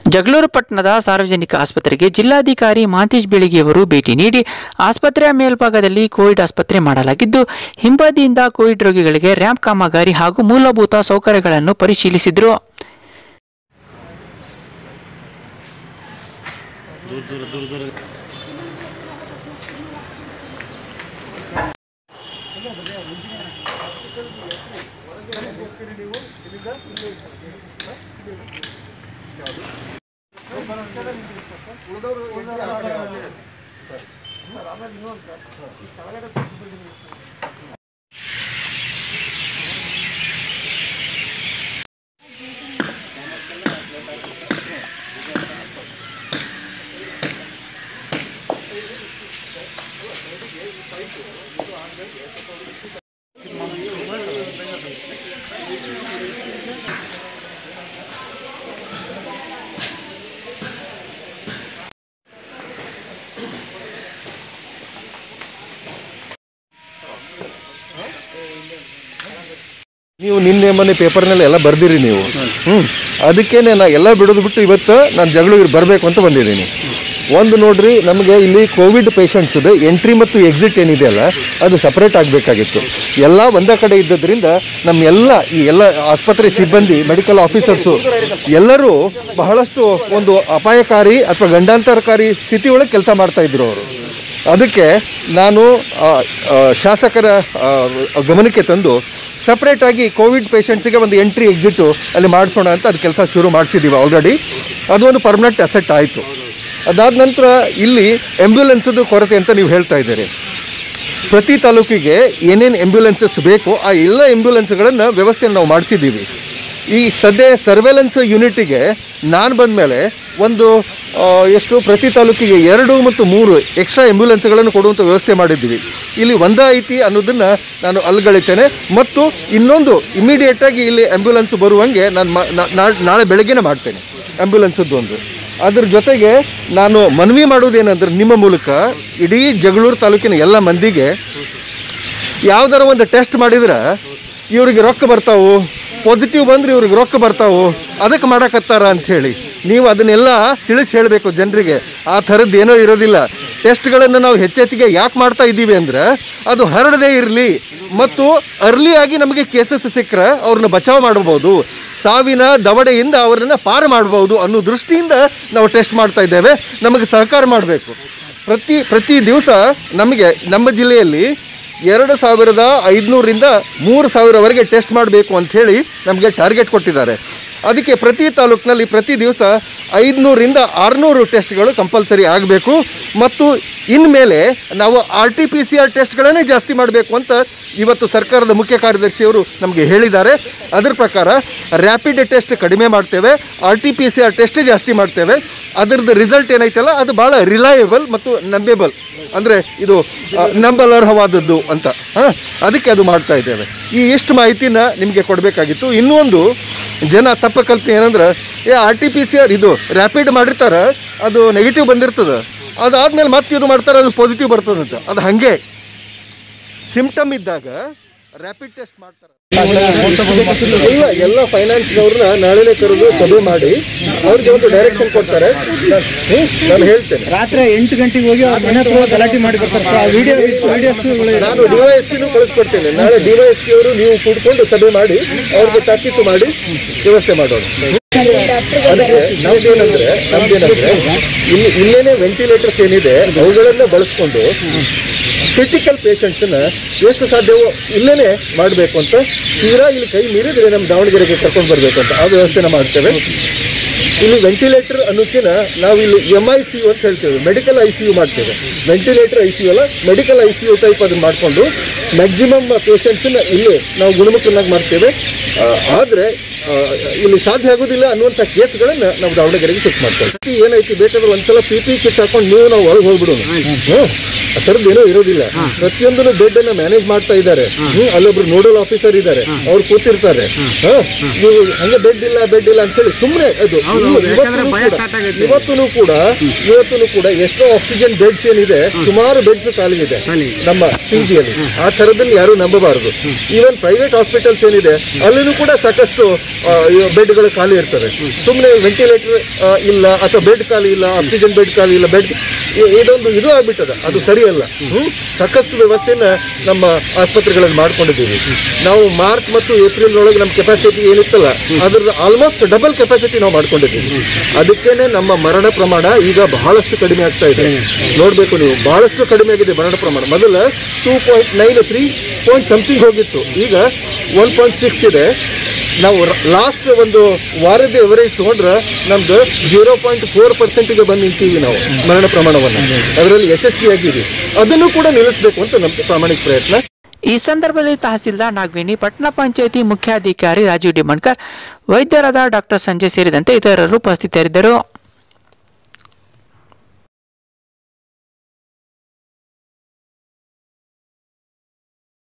ಜಗಳೂರು ಪಟ್ಟಣದ ಸಾರ್ವಜನಿಕ ಆಸ್ಪತ್ರೆಗೆ ಜಿಲ್ಲಾಧಿಕಾರಿ ಮಹಾಂತೇಶ್ ಬೀಳಿಗೆಯವರು ಭೇಟಿ ನೀಡಿ ಆಸ್ಪತ್ರೆಯ ಮೇಲ್ಭಾಗದಲ್ಲಿ ಕೋವಿಡ್ ಆಸ್ಪತ್ರೆ ಮಾಡಲಾಗಿದ್ದು ಹಿಂಬದಿಯಿಂದ ಕೋವಿಡ್ ರೋಗಿಗಳಿಗೆ ರ್ಯಾಂಪ್ ಕಾಮಗಾರಿ ಹಾಗೂ ಮೂಲಭೂತ ಸೌಕರ್ಯಗಳನ್ನು ಪರಿಶೀಲಿಸಿದರು ನೀವು ನಿನ್ನೆ ಮೊನ್ನೆ ಪೇಪರ್ನಲ್ಲಿ ಎಲ್ಲ ಬರ್ದಿರಿ ನೀವು ಹ್ಞೂ ಅದಕ್ಕೇನೆ ನಾ ಎಲ್ಲ ಬಿಡೋದು ಬಿಟ್ಟು ಇವತ್ತು ನಾನು ಜಗಳೂರಿಗೆ ಬರಬೇಕು ಅಂತ ಬಂದಿದ್ದೀನಿ ಒಂದು ನೋಡ್ರಿ ನಮಗೆ ಇಲ್ಲಿ ಕೋವಿಡ್ ಪೇಷಂಟ್ಸ್ದು ಎಂಟ್ರಿ ಮತ್ತು ಎಕ್ಸಿಟ್ ಏನಿದೆ ಅಲ್ಲ ಅದು ಸಪ್ರೇಟ್ ಆಗಬೇಕಾಗಿತ್ತು ಎಲ್ಲ ಒಂದೇ ಕಡೆ ಇದ್ದದ್ರಿಂದ ನಮ್ಮ ಎಲ್ಲ ಈ ಎಲ್ಲ ಆಸ್ಪತ್ರೆ ಸಿಬ್ಬಂದಿ ಮೆಡಿಕಲ್ ಆಫೀಸರ್ಸು ಎಲ್ಲರೂ ಬಹಳಷ್ಟು ಒಂದು ಅಪಾಯಕಾರಿ ಅಥವಾ ಗಂಡಾಂತರಕಾರಿ ಸ್ಥಿತಿ ಒಳಗೆ ಕೆಲಸ ಮಾಡ್ತಾ ಇದ್ರು ಅವರು ಅದಕ್ಕೆ ನಾನು ಆ, ಆ, ಶಾಸಕರ ಆ, ಗಮನಕ್ಕೆ ತಂದು ಸಪ್ರೇಟಾಗಿ ಕೋವಿಡ್ ಪೇಷಂಟ್ಸಿಗೆ ಒಂದು ಎಂಟ್ರಿ ಎಕ್ಸಿಟು ಅಲ್ಲಿ ಮಾಡಿಸೋಣ ಅಂತ ಅದು ಕೆಲಸ ಶುರು ಮಾಡಿಸಿದ್ದೀವಿ ಆಲ್ರೆಡಿ ಅದು ಒಂದು ಪರ್ಮನೆಂಟ್ ಅಸೆಟ್ ಆಯಿತು ಅದಾದ ನಂತರ ಇಲ್ಲಿ ಆ್ಯಂಬ್ಯುಲೆನ್ಸದ್ದು ಕೊರತೆ ಅಂತ ನೀವು ಹೇಳ್ತಾ ಇದ್ದೀರಿ ಪ್ರತಿ ತಾಲೂಕಿಗೆ ಏನೇನು ಆ್ಯಂಬ್ಯುಲೆನ್ಸಸ್ ಬೇಕು ಆ ಎಲ್ಲ ಆ್ಯಂಬ್ಯುಲೆನ್ಸ್ಗಳನ್ನು ವ್ಯವಸ್ಥೆಯನ್ನು ನಾವು ಮಾಡಿಸಿದ್ದೀವಿ ಈ ಸದ್ಯ ಸರ್ವೆಲೆನ್ಸ್ ಯೂನಿಟಿಗೆ ನಾನು ಬಂದ ಮೇಲೆ ಒಂದು ಆ, ಎಷ್ಟು ಪ್ರತಿ ತಾಲೂಕಿಗೆ ಎರಡು ಮತ್ತು ಮೂರು ಎಕ್ಸ್ಟ್ರಾ ಆ್ಯಂಬ್ಯುಲೆನ್ಸ್ಗಳನ್ನು ಕೊಡುವಂಥ ವ್ಯವಸ್ಥೆ ಮಾಡಿದ್ದೀವಿ ಇಲ್ಲಿ ಒಂದೇ ಐತಿ ಅನ್ನೋದನ್ನು ನಾನು ಅಲ್ಗಳಿತೇನೆ ಮತ್ತು ಇನ್ನೊಂದು ಇಮಿಡಿಯೇಟಾಗಿ ಇಲ್ಲಿ ಆ್ಯಂಬ್ಯುಲೆನ್ಸ್ ಬರುವಂಗೆ ನಾನು ಮಾ- ನಾ- ನಾ- ನಾಳೆ ಬೆಳಗ್ಗೆನೇ ಮಾಡ್ತೇನೆ ಆ್ಯಂಬ್ಯುಲೆನ್ಸದ್ದು ಒಂದು ಅದ್ರ ಜೊತೆಗೆ ನಾನು ಮನವಿ ಮಾಡೋದೇನೆಂದ್ರೆ ನಿಮ್ಮ ಮೂಲಕ ಇಡೀ ಜಗಳೂರು ತಾಲೂಕಿನ ಎಲ್ಲ ಮಂದಿಗೆ ಯಾವ್ದಾರ ಒಂದು ಟೆಸ್ಟ್ ಮಾಡಿದ್ರೆ ಇವ್ರಿಗೆ ರೊಕ್ಕ ಬರ್ತಾವು ಪಾಸಿಟಿವ್ ಬಂದ್ರೆ ಇವ್ರಿಗೆ ರೊಕ್ಕ ಬರ್ತಾವು ಅದಕ್ಕೆ ಮಾಡಕತ್ತಾರ ಅಂಥೇಳಿ ನೀವು ಅದನ್ನೆಲ್ಲ ತಿಳಿಸಿ ಹೇಳಬೇಕು ಜನರಿಗೆ ಆ ಥರದ್ದು ಏನೋ ಇರೋದಿಲ್ಲ ಟೆಸ್ಟ್ಗಳನ್ನು ನಾವು ಹೆಚ್ಚೆಚ್ಚಿಗೆ ಯಾಕೆ ಮಾಡ್ತಾ ಇದ್ದೀವಿ ಅಂದ್ರೆ ಅದು ಹರಡದೇ ಇರಲಿ ಮತ್ತು ಅರ್ಲಿಯಾಗಿ ನಮಗೆ ಕೇಸಸ್ ಸಿಕ್ಕರೆ ಅವ್ರನ್ನ ಬಚಾವ್ ಮಾಡ್ಬೋದು ಸಾವಿನ ದವಡೆಯಿಂದ ಅವರನ್ನು ಪಾರು ಮಾಡ್ಬೋದು ಅನ್ನೋ ದೃಷ್ಟಿಯಿಂದ ನಾವು ಟೆಸ್ಟ್ ಮಾಡ್ತಾ ಇದ್ದೇವೆ ನಮಗೆ ಸಹಕಾರ ಮಾಡಬೇಕು ಪ್ರತಿ ಪ್ರತಿ ದಿವಸ ನಮಗೆ ನಮ್ಮ ಜಿಲ್ಲೆಯಲ್ಲಿ ಎರಡು ಸಾವಿರದ ಐದುನೂರಿಂದ ಮೂರು ಸಾವಿರವರೆಗೆ ಟೆಸ್ಟ್ ಮಾಡಬೇಕು ಅಂಥೇಳಿ ನಮಗೆ ಟಾರ್ಗೆಟ್ ಕೊಟ್ಟಿದ್ದಾರೆ ಅದಕ್ಕೆ ಪ್ರತಿ ತಾಲೂಕಿನಲ್ಲಿ ಪ್ರತಿ ದಿವಸ ಐದುನೂರಿಂದ ಆರುನೂರು ಟೆಸ್ಟ್ಗಳು ಕಂಪಲ್ಸರಿ ಆಗಬೇಕು ಮತ್ತು ಇನ್ಮೇಲೆ ನಾವು R T P C R ಟೆಸ್ಟ್ಗಳನ್ನೇ ಜಾಸ್ತಿ ಮಾಡಬೇಕು ಅಂತ ಇವತ್ತು ಸರ್ಕಾರದ ಮುಖ್ಯ ಕಾರ್ಯದರ್ಶಿಯವರು ನಮಗೆ ಹೇಳಿದ್ದಾರೆ ಅದರ ಪ್ರಕಾರ ರ್ಯಾಪಿಡ್ ಟೆಸ್ಟ್ ಕಡಿಮೆ ಮಾಡ್ತೇವೆ R T P C R test ಜಾಸ್ತಿ ಮಾಡ್ತೇವೆ ಅದರದ್ದು ರಿಸಲ್ಟ್ ಏನೈತಲ್ಲ ಅದು ಭಾಳ ರಿಲಯಬಲ್ ಮತ್ತು ನಂಬೇಬಲ್ ಅಂದರೆ ಇದು ಆ, ನಂಬಲರ್ಹವಾದದ್ದು ಅಂತ ಹಾಂ ಅದಕ್ಕೆ ಅದು ಮಾಡ್ತಾ ಇದ್ದೇವೆ ಈ ಎಷ್ಟು ಮಾಹಿತಿನ ನಿಮಗೆ ಕೊಡಬೇಕಾಗಿತ್ತು ಇನ್ನೊಂದು ಜನ ತಪ್ಪ ಕಲ್ಪನೆ ಏನಂದ್ರೆ ಏ R T P C R ಇದು ರ್ಯಾಪಿಡ್ ಮಾಡಿರ್ತಾರೆ ಅದು ನೆಗೆಟಿವ್ ಬಂದಿರ್ತದೆ ಅದಾದ್ಮೇಲೆ ಮತ್ತೆ ಇದು ಮಾಡ್ತಾರೆ ಅದು ಪಾಸಿಟಿವ್ ಬರ್ತದಂತ ಅದು ಹಾಗೆ ಸಿಂಪ್ಟಮ್ ಇದ್ದಾಗ ರ್ಯಾಪಿಡ್ ಟೆಸ್ಟ್ ಮಾಡ್ತಾರೆ ಇಲ್ಲ ಎಲ್ಲ ಫೈನಾನ್ಸ್ನವ್ರನ್ನ ನಾಳೆನೇ ಕರೆದು ಸಭೆ ಮಾಡಿ ಅವ್ರಿಗೆ ಒಂದು ಡೈರೆಕ್ಷನ್ ಕೊಡ್ತಾರೆ ನಾನ್- ಹ್ಮ್, ನಾನು ಹೇಳ್ತೇನೆ ರಾತ್ರಿ ಎಂಟು ಗಂಟೆಗೆ ಹೋಗಿ ಅವ್ರ ಮನೆ ಹತ್ರ ಹೋಗಿ ಗಲಾಟೆ ಮಾಡಿ ಬರ್ತಾರೆ ಸರ್ ಆ ವಿಡಿಯೋ ವಿಡಿಯೋಸ್ ನಾನು ಡಿವೈಎಸ್ಪಿನೂ ಕಳಿಸ್ಕೊಡ್ತೇನೆ ನಾಳೆ ಡಿವೈಎಸ್ಪಿ ಅವರು ನೀವು ಕೂತ್ಕೊಂಡು ಸಭೆ ಮಾಡಿ ಅವ್ರಿಗೆ ತಾಕೀತು ಮಾಡಿ ವ್ಯವಸ್ಥೆ ಮಾಡೋಣ ಅದಕ್ಕೆ ನಮ್ದೇನಂದ್ರೆ ನಮ್ದೇನಂದ್ರೆ ಇಲ್ಲಿ ಇಲ್ಲೇನೆ ವೆಂಟಿಲೇಟರ್ಸ್ ಏನಿದೆ ಅವುಗಳನ್ನ ಬಳಸ್ಕೊಂಡು ಕ್ರಿಟಿಕಲ್ ಪೇಷಂಟ್ಸ್ನ ಎಷ್ಟು ಸಾಧ್ಯವೋ ಇಲ್ಲೇನೆ ಮಾಡಬೇಕು ಅಂತ ತೀರಾ ಇಲ್ಲಿ ಕೈ ಮೀರಿದ್ರೆ ನಮ್ಮ ದಾವಣಗೆರೆಗೆ ಕರ್ಕೊಂಡು ಬರಬೇಕು ಅಂತ ಆ ವ್ಯವಸ್ಥೆನ ಮಾಡ್ತೇವೆ ಇಲ್ಲಿ ವೆಂಟಿಲೇಟರ್ ಅನ್ನೋಕ್ಕಿಂತ ನಾವು ಇಲ್ಲಿ ಎಮ್ ಐ ಸಿ ಯು ಅಂತ ಹೇಳ್ತೇವೆ ಮೆಡಿಕಲ್ ಐ ಸಿ ಯು ಮಾಡ್ತೇವೆ ವೆಂಟಿಲೇಟರ್ ಐ ಸಿ ಯು ಅಲ್ಲ medical I C U type ಅದನ್ನ ಮಾಡಿಕೊಂಡು ಮ್ಯಾಕ್ಸಿಮಮ್ ಪೇಷಂಟ್ಸನ್ನ ಇಲ್ಲಿ ನಾವು ಗುಣಮುಖನಾಗಿ ಮಾಡ್ತೇವೆ ಆ, ಆದ್ರೆ ಆ, ಇಲ್ಲಿ ಸಾಧ್ಯ ಆಗೋದಿಲ್ಲ ಅನ್ನುವಂಥ ಕೇಸ್ಗಳನ್ನ ನಾವು ದಾವಣಗೆರೆಗೆ ಶಿಫ್ಟ್ ಮಾಡ್ತೇವೆ ಈ ಏನೈತಿ ಬೇಕಾದ್ರೆ ಒಂದ್ಸಲ ಪಿ ಪಿ ಕಿಟ್ ಹಾಕೊಂಡು ನೀವು ನಾವು ಒಳಗೆ ಹೋಗ್ಬಿಡೋಣ ಹ್ಮ್. ಆ ಥರದ್ದು ಏನೂ ಇರೋದಿಲ್ಲ ಪ್ರತಿಯೊಂದು ಬೆಡ್ ಅನ್ನ ಮ್ಯಾನೇಜ್ ಮಾಡ್ತಾ ಇದ್ದಾರೆ ಹ್ಮ್, ಅಲ್ಲೊಬ್ರು ನೋಡಲ್ ಆಫೀಸರ್ ಇದ್ದಾರೆ ಅವ್ರು ಕೂತಿರ್ತಾರೆ ಹಾ, ನೀವು ಹಂಗೆ ಬೆಡ್ ಇಲ್ಲ ಬೆಡ್ ಇಲ್ಲ ಅಂತ ಹೇಳಿ ಸುಮ್ಮನೆ ಅದು ಇವತ್ತು ಕೂಡ ಇವತ್ತು ಕೂಡ ಎಷ್ಟೋ ಆಕ್ಸಿಜನ್ ಬೆಡ್ಸ್ ಏನಿದೆ ಸುಮಾರು ಬೆಡ್ಸ್ ಖಾಲಿ ಇದೆ ನಮ್ಮ ಪಿಜಿಯಲ್ಲಿ ಆ ಥರದಲ್ಲಿ ಯಾರು ನಂಬಬಾರದು ಈವನ್ ಪ್ರೈವೇಟ್ ಹಾಸ್ಪಿಟಲ್ಸ್ ಏನಿದೆ ಅಲ್ಲಿನೂ ಕೂಡ ಸಾಕಷ್ಟು ಆ, ಇವ್ ಬೆಡ್ಗಳು ಖಾಲಿ ಇರ್ತವೆ ಸುಮ್ಮನೆ ವೆಂಟಿಲೇಟರ್ ಇಲ್ಲ ಅಥವಾ ಬೆಡ್ ಖಾಲಿ ಇಲ್ಲ ಆಕ್ಸಿಜನ್ ಬೆಡ್ ಖಾಲಿ ಇಲ್ಲ ಬೆಡ್ ಇದೊಂದು ಇದು ಆಗ್ಬಿಟ್ಟದ ಅದು ಸರಿಯಲ್ಲ ಹ್ಮ್ ಸಾಕಷ್ಟು ವ್ಯವಸ್ಥೆನ ನಮ್ಮ ಆಸ್ಪತ್ರೆಗಳಲ್ಲಿ ಮಾಡ್ಕೊಂಡಿದ್ದೀವಿ ನಾವು ಮಾರ್ಚ್ ಮತ್ತು ಏಪ್ರಿಲ್ ಒಳಗೆ ನಮ್ಮ ಕೆಪಾಸಿಟಿ ಏನಿತ್ತಲ್ಲ ಅದ್ರ ಆಲ್ಮೋಸ್ಟ್ ಡಬಲ್ ಕೆಪಾಸಿಟಿ ನಾವು ಮಾಡ್ಕೊಂಡಿದ್ದೀವಿ ಅದಕ್ಕೇನೆ ನಮ್ಮ ಮರಣ ಪ್ರಮಾಣ ಈಗ ಬಹಳಷ್ಟು ಕಡಿಮೆ ಆಗ್ತಾ ಇದೆ ನೋಡ್ಬೇಕು ನೀವು ಬಹಳಷ್ಟು ಕಡಿಮೆ ಆಗಿದೆ ಮರಣ ಪ್ರಮಾಣ ಮೊದಲ two point nine three point something ಹೋಗಿತ್ತು ಈಗ ಒನ್ ಪಾಯಿಂಟ್ ಸಿಕ್ಸ್ ಇದೆ ನಾವು ಲಾಸ್ಟ್ ಒಂದು ವಾರದ ಎವರೇಜ್ ತಗೊಂಡ್ರೆ ನಮ್ದು ಜೀರೋ ಪಾಯಿಂಟ್ ಫೋರ್ ಪರ್ಸೆಂಟ್ಗೆ ಬಂದು ನಿಂತೀವಿ ನಾವು ಮರಣ ಪ್ರಮಾಣವನ್ನು ಅದರಲ್ಲಿ ಯಶಸ್ವಿಯಾಗಿದ್ದೀವಿ ಅದನ್ನು ಕೂಡ ನಿಲ್ಲಿಸಬೇಕು ಅಂತ ನಮ್ಮ ಪ್ರಾಮಾಣಿಕ ಪ್ರಯತ್ನ ಈ ಸಂದರ್ಭದಲ್ಲಿ ತಹಸೀಲ್ದಾರ್ ನಾಗವೇಣಿ ಪಟ್ಟಣ ಪಂಚಾಯಿತಿ ಮುಖ್ಯಾಧಿಕಾರಿ ರಾಜೀವ್ ಡಿಮಣ್ಕರ್ ವೈದ್ಯರಾದ ಡಾಕ್ಟರ್ ಸಂಜಯ್ ಸೇರಿದಂತೆ ಇತರರು ಉಪಸ್ಥಿತರಿದ್ದರು